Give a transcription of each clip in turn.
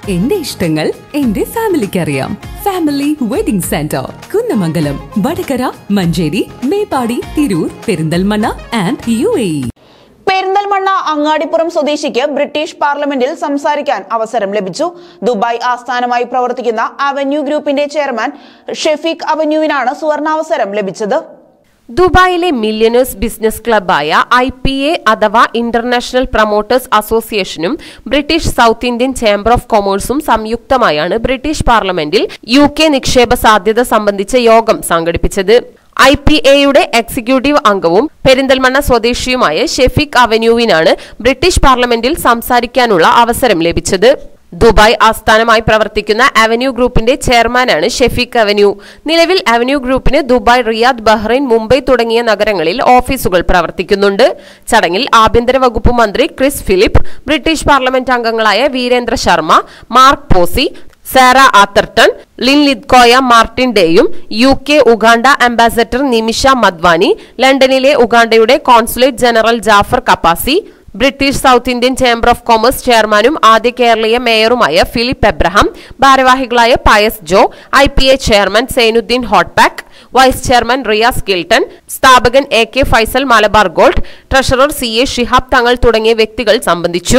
എന്റെ ഇഷ്ടങ്ങൾ എന്റെ ഫാമിലിക്ക് അറിയാം family wedding centre Kunnamangalam Vadakara Manjeri Meppadi Tirur Perinthalmanna and U A Perinthalmanna Angadipuram സ്വദേശിക്ക് ബ്രിട്ടീഷ് പാർലമെന്റിൽ സംസാരിക്കാൻ അവസരം ലഭിച്ചു ദുബായ് ആസ്ഥാനമായി പ്രവർത്തിക്കുന്ന അവന്യൂ ഗ്രൂപ്പിന്റെ ചെയർമാൻ ഷെഫീഖ് അവന്യൂവിനാണ് സുവർണാവസരം ലഭിച്ചത് ദുബായിലെ മില്യനേഴ്സ് ബിസിനസ് ക്ലബായ ഐ പി എ അഥവാ ഇന്റർനാഷണൽ പ്രൊമോട്ടേഴ്സ് അസോസിയേഷനും British South Indian chamber of കൊമേഴ്സും സംയുക്തമായാണ് ബ്രിട്ടീഷ് പാർലമെന്റിൽ യു കെ നിക്ഷേപ സാധ്യത സംബന്ധിച്ച യോഗം സംഘടിപ്പിച്ചത് ഐ പി എയുടെ എക്സിക്യൂട്ടീവ് അംഗവും പെരിന്തൽമണ്ണ സ്വദേശിയുമായ ഷെഫീഖ് അവന്യൂവിനാണ് ബ്രിട്ടീഷ് പാർലമെന്റിൽ സംസാരിക്കാനുള്ള അവസരം ലഭിച്ചത് ദുബായ് ആസ്ഥാനമായി പ്രവർത്തിക്കുന്ന അവന്യൂ ഗ്രൂപ്പിന്റെ ചെയർമാനാണ് ഷെഫീഖ് അവന്യൂ നിലവിൽ അവന്യൂ ഗ്രൂപ്പിന് ദുബായ് റിയാദ് ബഹ്റൈൻ മുംബൈ തുടങ്ങിയ നഗരങ്ങളിൽ ഓഫീസുകൾ പ്രവർത്തിക്കുന്നുണ്ട് ചടങ്ങിൽ ആഭ്യന്തര വകുപ്പ് മന്ത്രി ക്രിസ് ഫിലിപ്പ് ബ്രിട്ടീഷ് പാർലമെന്റ് അംഗങ്ങളായ Virendra Sharma Mark Pawsey Sarah Atherton Lyn ലിദ്കോയ മാർട്ടിൻ ഡേയും U K Uganda ambassador Nimisha Madhvani ലണ്ടനിലെ ഉഗാണ്ടയുടെ consulate general Jaffer Kapasi British South Indian chamber of commerce ചെയർമാനും ആദ്യ കേരളീയ മേയറുമായ ഫിലിപ്പ് എബ്രഹാം ഭാരവാഹികളായ Pius Joe I P A chairman Zainuddin Hotpack vice chairman Riyas Kilton സ്ഥാപകൻ A K Faisal Malabar Gold treasurer C A Shihab Thangal തുടങ്ങിയ വ്യക്തികൾ സംബന്ധിച്ചു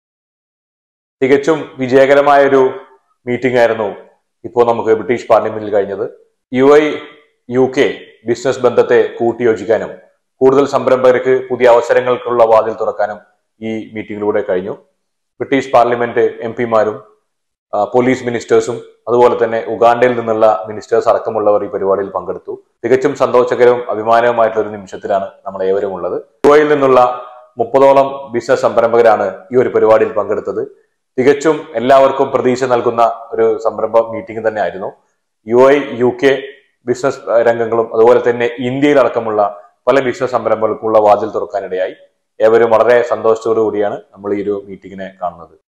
തികച്ചും വിജയകരമായ ഒരു മീറ്റിംഗ് ആയിരുന്നു ഇപ്പോൾ നമുക്ക് ബ്രിട്ടീഷ് പാർലമെന്റിൽ കഴിഞ്ഞത് U I U K business ബന്ധത്തെ കൂട്ടിയോജിക്കാനും കൂടുതൽ സംരംഭകർക്ക് പുതിയ അവസരങ്ങൾക്കുള്ള വാതിൽ തുറക്കാനും ഈ മീറ്റിംഗിലൂടെ കഴിഞ്ഞു ബ്രിട്ടീഷ് പാർലമെന്റ് എം പിമാരും പോലീസ് മിനിസ്റ്റേഴ്സും അതുപോലെ തന്നെ ഉഗാണ്ടയിൽ നിന്നുള്ള മിനിസ്റ്റേഴ്സ് അടക്കമുള്ളവർ ഈ പരിപാടിയിൽ പങ്കെടുത്തു തികച്ചും സന്തോഷകരവും അഭിമാനവുമായിട്ടുള്ള ഒരു നിമിഷത്തിലാണ് നമ്മൾ ഏവരും ഉള്ളത് യു ഐയിൽ നിന്നുള്ള മുപ്പതോളം ബിസിനസ് സംരംഭകരാണ് ഈ ഒരു പരിപാടിയിൽ പങ്കെടുത്തത് തികച്ചും എല്ലാവർക്കും പ്രതീക്ഷ നൽകുന്ന ഒരു സംരംഭ മീറ്റിംഗ് തന്നെ ആയിരുന്നു U I U K business രംഗങ്ങളും അതുപോലെ തന്നെ ഇന്ത്യയിലടക്കമുള്ള പല ബിസിനസ് സംരംഭങ്ങൾക്കുള്ള വാതിൽ തുറക്കാനിടയായി ഏവരും വളരെ സന്തോഷത്തോടു കൂടിയാണ് നമ്മൾ ഈ ഒരു മീറ്റിംഗിനെ കാണുന്നത്